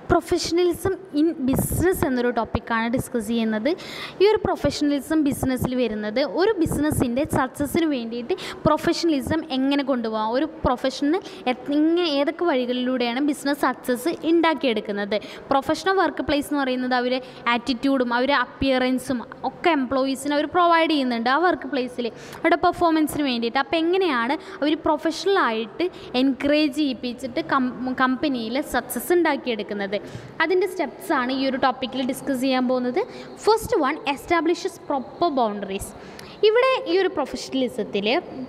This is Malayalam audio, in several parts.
പ്രൊഫഷണലിസം ഇൻ ബിസിനസ് എന്നൊരു ടോപ്പിക്കാണ് ഡിസ്കസ് ചെയ്യുന്നത് ഈ ഒരു പ്രൊഫഷണലിസം ബിസിനസ്സിൽ വരുന്നത് ഒരു ബിസിനസ്സിൻ്റെ സക്സസ്സിന് വേണ്ടിയിട്ട് പ്രൊഫഷണലിസം എങ്ങനെ കൊണ്ടുപോകാം ഒരു പ്രൊഫഷന് ഇങ്ങനെ ഏതൊക്കെ വഴികളിലൂടെയാണ് ബിസിനസ് സക്സസ് ഉണ്ടാക്കിയെടുക്കുന്നത് പ്രൊഫഷണൽ വർക്ക് പ്ലേസ് എന്ന് പറയുന്നത് അവരെ ആറ്റിറ്റ്യൂഡും അവരെ അപ്പിയറൻസും ഒക്കെ എംപ്ലോയീസിന് അവർ പ്രൊവൈഡ് ചെയ്യുന്നുണ്ട് ആ വർക്ക് പ്ലേസിൽ അവരുടെ പെർഫോമൻസിന് വേണ്ടിയിട്ട് അപ്പോൾ എങ്ങനെയാണ് അവർ പ്രൊഫഷണലായിട്ട് എൻകറേജ് ചെയ്യിപ്പിച്ചിട്ട് കം കമ്പനിയിൽ സക്സസ് ഉണ്ടാക്കിയെടുക്കുന്നത് അതിൻ്റെ സ്റ്റെപ്സാണ് ഈ ഒരു ടോപ്പിക്കിൽ ഡിസ്കസ് ചെയ്യാൻ പോകുന്നത് first one establishes proper boundaries ഇവിടെ ഈ ഒരു പ്രൊഫഷണലിസത്തിൽ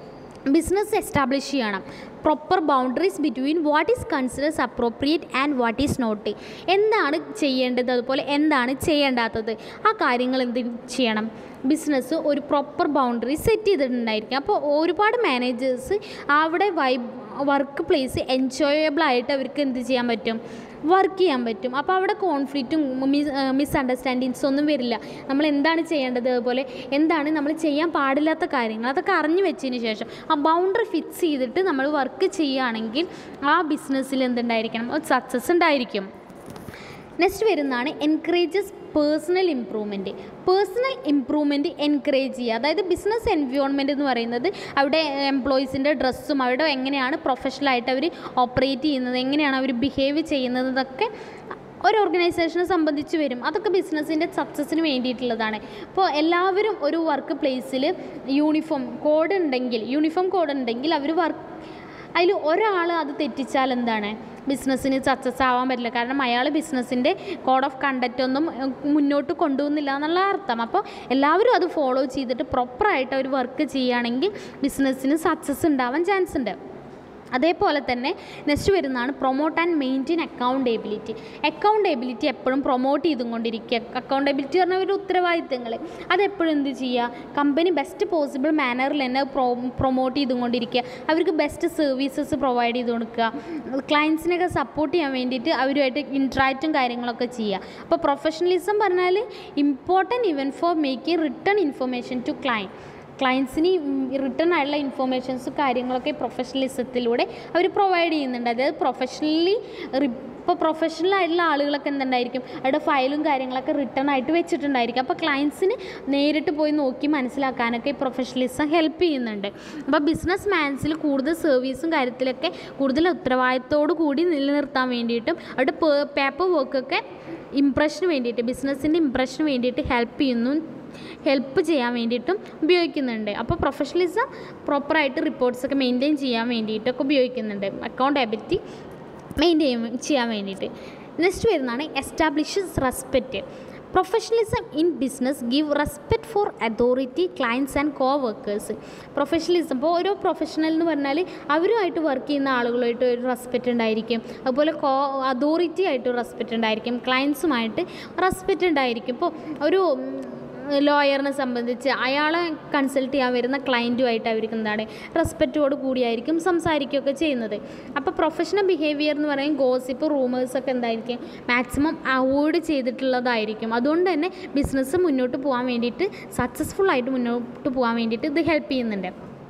ബിസിനസ് എസ്റ്റാബ്ലിഷ് ചെയ്യണം proper boundaries between what is considers appropriate and what is not എന്താണ് ചെയ്യേണ്ടത് അതുപോലെ എന്താണ് ചെയ്യേണ്ടാത്തത് ആ കാര്യങ്ങൾ എന്ത് ചെയ്യണം ബിസിനസ് ഒരു പ്രോപ്പർ ബൗണ്ടറി സെറ്റ് ചെയ്തിട്ടുണ്ടായിരിക്കും അപ്പോൾ ഒരുപാട് മാനേജേഴ്സ് അവിടെ വൈബ് വർക്ക് പ്ലേസ് എൻജോയബിൾ ആയിട്ട് അവർക്ക് എന്ത് ചെയ്യാൻ പറ്റും വർക്ക് ചെയ്യാൻ പറ്റും അപ്പോൾ അവിടെ കോൺഫ്ലിക്റ്റും മിസ് മിസ്അണ്ടർസ്റ്റാൻഡിങ്സ് ഒന്നും വരില്ല നമ്മൾ എന്താണ് ചെയ്യേണ്ടത് അതുപോലെ എന്താണ് നമ്മൾ ചെയ്യാൻ പാടില്ലാത്ത കാര്യങ്ങൾ അതൊക്കെ അറിഞ്ഞു വെച്ചതിന് ശേഷം ആ ബൗണ്ടറി ഫിക്സ് ചെയ്തിട്ട് നമ്മൾ വർക്ക് ചെയ്യുകയാണെങ്കിൽ ആ ബിസിനസ്സിൽ എന്തുണ്ടായിരിക്കണം സക്സസ് ഉണ്ടായിരിക്കും നെക്സ്റ്റ് വരുന്നതാണ് encourages personal improvement personal improvement encourage ചെയ്യുക അതായത് ബിസിനസ് എൻവയോൺമെൻറ്റ് എന്ന് പറയുന്നത് അവിടെ എംപ്ലോയീസിൻ്റെ ഡ്രസ്സും അവിടെ എങ്ങനെയാണ് പ്രൊഫഷണലായിട്ട് അവർ ഓപ്പറേറ്റ് ചെയ്യുന്നത് എങ്ങനെയാണ് അവർ ബിഹേവ് ചെയ്യുന്നത് ഇതൊക്കെ ഒരു ഓർഗനൈസേഷനെ സംബന്ധിച്ച് വരും അതൊക്കെ ബിസിനസ്സിൻ്റെ സക്സസ്സിന് വേണ്ടിയിട്ടുള്ളതാണ് ഇപ്പോൾ എല്ലാവരും ഒരു വർക്ക് പ്ലേസിൽ യൂണിഫോം കോഡ് ഉണ്ടെങ്കിൽ യൂണിഫോം കോഡ് ഉണ്ടെങ്കിൽ അവർ വർക്ക് അതിൽ ഒരാൾ അത് തെറ്റിച്ചാൽ എന്താണ് ബിസിനസ്സിന് സക്സസ് ആവാൻ പറ്റില്ല കാരണം അയാൾ ബിസിനസ്സിൻ്റെ കോഡ് ഓഫ് കണ്ടക്റ്റ് ഒന്നും ഉം, മുന്നോട്ട് കൊണ്ടുപോകുന്നില്ല എന്നുള്ള അർത്ഥം അപ്പോൾ എല്ലാവരും അത് ഫോളോ ചെയ്തിട്ട് പ്രോപ്പറായിട്ട് അവർ വർക്ക് ചെയ്യുകയാണെങ്കിൽ ബിസിനസ്സിന് സക്സസ് ഉണ്ടാവാൻ ചാൻസ് ഉണ്ട് അതേപോലെ തന്നെ നെക്സ്റ്റ് വരുന്നതാണ് promote and maintain accountability accountability എപ്പോഴും പ്രൊമോട്ട് ചെയ്തുകൊണ്ടിരിക്കുക അക്കൗണ്ടബിലിറ്റി പറഞ്ഞ ഒരു ഉത്തരവാദിത്തങ്ങൾ അതെപ്പോഴും എന്ത് ചെയ്യുക കമ്പനി ബെസ്റ്റ് പോസിബിൾ മാനറിൽ തന്നെ പ്രൊ പ്രൊമോട്ട് ചെയ്തുകൊണ്ടിരിക്കുക അവർക്ക് ബെസ്റ്റ് സർവീസസ് പ്രൊവൈഡ് ചെയ്ത് കൊടുക്കുക ക്ലയൻസിനൊക്കെ സപ്പോർട്ട് ചെയ്യാൻ വേണ്ടിയിട്ട് അവരുമായിട്ട് ഇൻട്രാക്റ്റും കാര്യങ്ങളൊക്കെ ചെയ്യുക അപ്പോൾ പ്രൊഫഷണലിസം പറഞ്ഞാൽ important even for making return information to client ക്ലയൻസിന് റിട്ടേൺ ആയിട്ടുള്ള ഇൻഫോർമേഷൻസ് കാര്യങ്ങളൊക്കെ പ്രൊഫഷണലിസത്തിലൂടെ അവർ പ്രൊവൈഡ് ചെയ്യുന്നുണ്ട് അതായത് പ്രൊഫഷണലി ഇപ്പോൾ പ്രൊഫഷണൽ ആയിട്ടുള്ള ആളുകളൊക്കെ എന്തുണ്ടായിരിക്കും അവരുടെ ഫയലും കാര്യങ്ങളൊക്കെ റിട്ടേൺ ആയിട്ട് വെച്ചിട്ടുണ്ടായിരിക്കും അപ്പോൾ ക്ലയൻസിന് നേരിട്ട് പോയി നോക്കി മനസ്സിലാക്കാനൊക്കെ ഈ പ്രൊഫഷണലിസം ഹെൽപ്പ് ചെയ്യുന്നുണ്ട് അപ്പോൾ ബിസിനസ് മാൻസിൽ കൂടുതൽ സർവീസും കാര്യത്തിലൊക്കെ കൂടുതൽ ഉത്തരവാദിത്തോടു കൂടി നിലനിർത്താൻ വേണ്ടിയിട്ടും അവരുടെ പേപ്പർ വർക്കൊക്കെ ഇംപ്രഷന് വേണ്ടിയിട്ട് ബിസിനസ്സിൻ്റെ ഇംപ്രഷന് വേണ്ടിയിട്ട് ഹെൽപ്പ് ചെയ്യുന്നു ഹെൽപ്പ് ചെയ്യാൻ വേണ്ടിയിട്ടും ഉപയോഗിക്കുന്നുണ്ട് അപ്പോൾ പ്രൊഫഷണലിസം പ്രോപ്പറായിട്ട് റിപ്പോർട്ട്സൊക്കെ മെയിൻറ്റെയിൻ ചെയ്യാൻ വേണ്ടിയിട്ടൊക്കെ ഉപയോഗിക്കുന്നുണ്ട് അക്കൗണ്ടബിലിറ്റി മെയിൻറ്റെയിൻ ചെയ്യാൻ വേണ്ടിയിട്ട് നെക്സ്റ്റ് വരുന്നതാണ് establishes respect professionalism in business give respect for authority clients and coworkers professionalism ഇപ്പോൾ ഓരോ പ്രൊഫഷണൽ എന്ന് പറഞ്ഞാൽ അവരുമായിട്ട് വർക്ക് ചെയ്യുന്ന ആളുകളുമായിട്ട് ഒരു റെസ്പെക്റ്റ് ഉണ്ടായിരിക്കും അതുപോലെ കോ അതോറിറ്റി ആയിട്ട് റെസ്പെക്റ്റ് ഉണ്ടായിരിക്കും ക്ലയൻസുമായിട്ട് റെസ്പെക്റ്റ് ഉണ്ടായിരിക്കും ഇപ്പോൾ ഒരു ലോയറിനെ സംബന്ധിച്ച് അയാളെ കൺസൾട്ട് ചെയ്യാൻ വരുന്ന ക്ലയൻറ്റുമായിട്ട് അവർക്ക് എന്താണ് റെസ്പെക്റ്റോട് കൂടിയായിരിക്കും സംസാരിക്കുകയൊക്കെ ചെയ്യുന്നത് അപ്പോൾ പ്രൊഫഷണൽ ബിഹേവിയർ എന്ന് പറയും ഗോസിപ്പ് റൂമേഴ്സൊക്കെ എന്തായിരിക്കും മാക്സിമം അവോയ്ഡ് ചെയ്തിട്ടുള്ളതായിരിക്കും അതുകൊണ്ട് തന്നെ ബിസിനസ് മുന്നോട്ട് പോകാൻ വേണ്ടിയിട്ട് സക്സസ്ഫുൾ ആയിട്ട് മുന്നോട്ട് പോകാൻ വേണ്ടിയിട്ട് ഇത് ഹെൽപ്പ് ചെയ്യുന്നുണ്ട്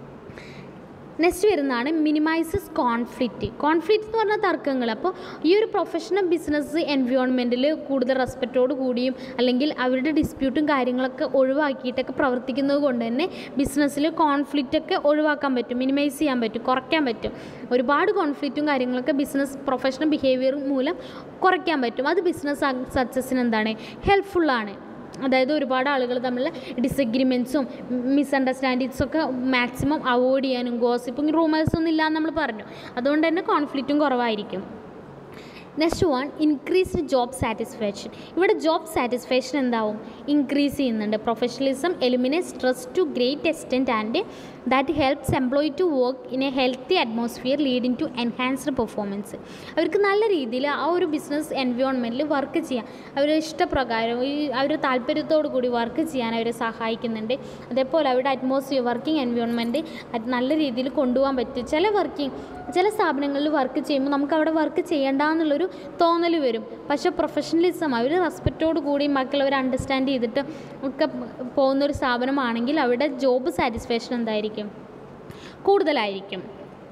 നെക്സ്റ്റ് വരുന്നതാണ് മിനിമൈസസ് കോൺഫ്ലിക്റ്റ് കോൺഫ്ലിക്റ്റ് എന്ന് പറഞ്ഞാൽ തർക്കങ്ങൾ അപ്പോൾ ഈ ഒരു പ്രൊഫഷണൽ ബിസിനസ് എൻവയോൺമെൻറ്റിൽ കൂടുതൽ റെസ്പെക്റ്റോട് കൂടിയും അല്ലെങ്കിൽ അവരുടെ ഡിസ്പ്യൂട്ടും കാര്യങ്ങളൊക്കെ ഒഴിവാക്കിയിട്ടൊക്കെ പ്രവർത്തിക്കുന്നത് കൊണ്ട് തന്നെ ബിസിനസ്സിൽ കോൺഫ്ലിക്റ്റ് ഒക്കെ ഒഴിവാക്കാൻ പറ്റും മിനിമൈസ് ചെയ്യാൻ പറ്റും കുറയ്ക്കാൻ പറ്റും ഒരുപാട് കോൺഫ്ലിക്റ്റും കാര്യങ്ങളൊക്കെ ബിസിനസ് പ്രൊഫഷണൽ ബിഹേവിയർ മൂലം കുറയ്ക്കാൻ പറ്റും അത് ബിസിനസ് സക്സസ്സിന് എന്താണ് ഹെൽപ്ഫുള്ളാണ് അതായത് ഒരുപാട് ആളുകൾ തമ്മിലുള്ള ഡിസഗ്രിമെൻറ്റ്സും മിസ്അണ്ടർസ്റ്റാൻഡിങ്സും ഒക്കെ മാക്സിമം അവോയ്ഡ് ചെയ്യാനും ഗോസിപ്പും റൂമേഴ്സൊന്നും ഇല്ലയെന്ന് നമ്മൾ പറഞ്ഞു അതുകൊണ്ട് തന്നെ കോൺഫ്ലിക്റ്റും കുറവായിരിക്കും next one increased job satisfaction ഇവിടെ ജോബ് സാറ്റിസ്ഫാക്ഷൻ എന്താവും ഇൻക്രീസ് ചെയ്യുന്നുണ്ട് professionalism eliminate stress to great extent and that helps employee to work in a healthy atmosphere leading to enhanced performance അവർക്ക് നല്ല രീതിയിൽ ആ ഒരു ബിസിനസ് എൻവയോൺമെൻറ്റിൽ വർക്ക് ചെയ്യാം അവരുടെ ഇഷ്ടപ്രകാരം ഈ അവർ താല്പര്യത്തോടു കൂടി വർക്ക് ചെയ്യാൻ അവരെ സഹായിക്കുന്നുണ്ട് അതേപോലെ അവരുടെ അറ്റ്മോസ്ഫിയർ വർക്കിംഗ് എൻവയോൺമെൻറ്റ് അത് നല്ല രീതിയിൽ കൊണ്ടുപോകാൻ പറ്റും ചില വർക്കിംഗ് ചില സ്ഥാപനങ്ങളിൽ വർക്ക് ചെയ്യുമ്പോൾ നമുക്ക് അവിടെ വർക്ക് ചെയ്യേണ്ട എന്നുള്ളൊരു തോന്നൽ വരും പക്ഷേ പ്രൊഫഷണലിസം അവർ റെസ്പെക്റ്റോട് കൂടി മറ്റുള്ളവർ അണ്ടർസ്റ്റാൻഡ് ചെയ്തിട്ട് ഒക്കെ പോകുന്നൊരു സ്ഥാപനമാണെങ്കിൽ അവിടെ ജോബ് സാറ്റിസ്ഫാക്ഷൻ എന്തായിരിക്കും കൂടുതലായിരിക്കും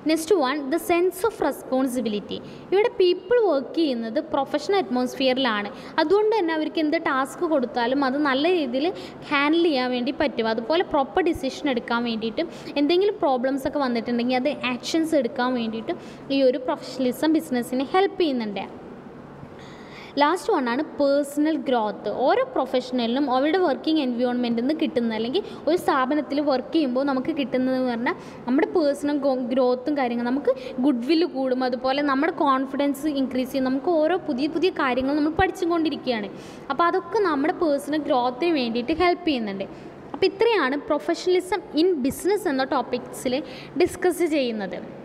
next one the sense of responsibility ഇവിടെ പീപ്പിൾ വർക്ക് ചെയ്യുന്നത് പ്രൊഫഷണൽ അറ്റ്മോസ്ഫിയറിലാണ് അതുകൊണ്ട് തന്നെ അവർക്ക് എന്ത് ടാസ്ക് കൊടുത്താലും അത് നല്ല രീതിയിൽ ഹാൻഡിൽ ചെയ്യാൻ വേണ്ടി പറ്റും അതുപോലെ പ്രോപ്പർ ഡിസിഷൻ എടുക്കാൻ വേണ്ടിയിട്ട് എന്തെങ്കിലും പ്രോബ്ലംസ് ഒക്കെ വന്നിട്ടുണ്ടെങ്കിൽ അത് ആക്ഷൻസ് എടുക്കാൻ വേണ്ടിയിട്ട് ഈ ഒരു പ്രൊഫഷണലിസം ബിസിനസ്സിനെ ഹെൽപ്പ് ചെയ്യുന്നുണ്ട് ലാസ്റ്റ് വണ്ണാണ് പേഴ്സണൽ ഗ്രോത്ത് ഓരോ പ്രൊഫഷണലിനും അവരുടെ വർക്കിംഗ് എൻവയോൺമെൻറ്റിൽ നിന്ന് കിട്ടുന്നത് അല്ലെങ്കിൽ ഒരു സ്ഥാപനത്തിൽ വർക്ക് ചെയ്യുമ്പോൾ നമുക്ക് കിട്ടുന്നതെന്ന് പറഞ്ഞാൽ നമ്മുടെ പേഴ്സണൽ ഗ്രോത്തും കാര്യങ്ങളും നമുക്ക് ഗുഡ് വില്ല് കൂടും അതുപോലെ നമ്മുടെ കോൺഫിഡൻസ് ഇൻക്രീസ് ചെയ്യും നമുക്ക് ഓരോ പുതിയ പുതിയ കാര്യങ്ങൾ നമ്മൾ പഠിച്ചുകൊണ്ടിരിക്കുകയാണ് അപ്പോൾ അതൊക്കെ നമ്മുടെ പേഴ്സണൽ ഗ്രോത്തിന് വേണ്ടിയിട്ട് ഹെൽപ്പ് ചെയ്യുന്നുണ്ട് അപ്പോൾ ഇത്രയാണ് പ്രൊഫഷണലിസം ഇൻ ബിസിനസ് എന്ന ടോപ്പിക്സിൽ ഡിസ്കസ് ചെയ്യുന്നത്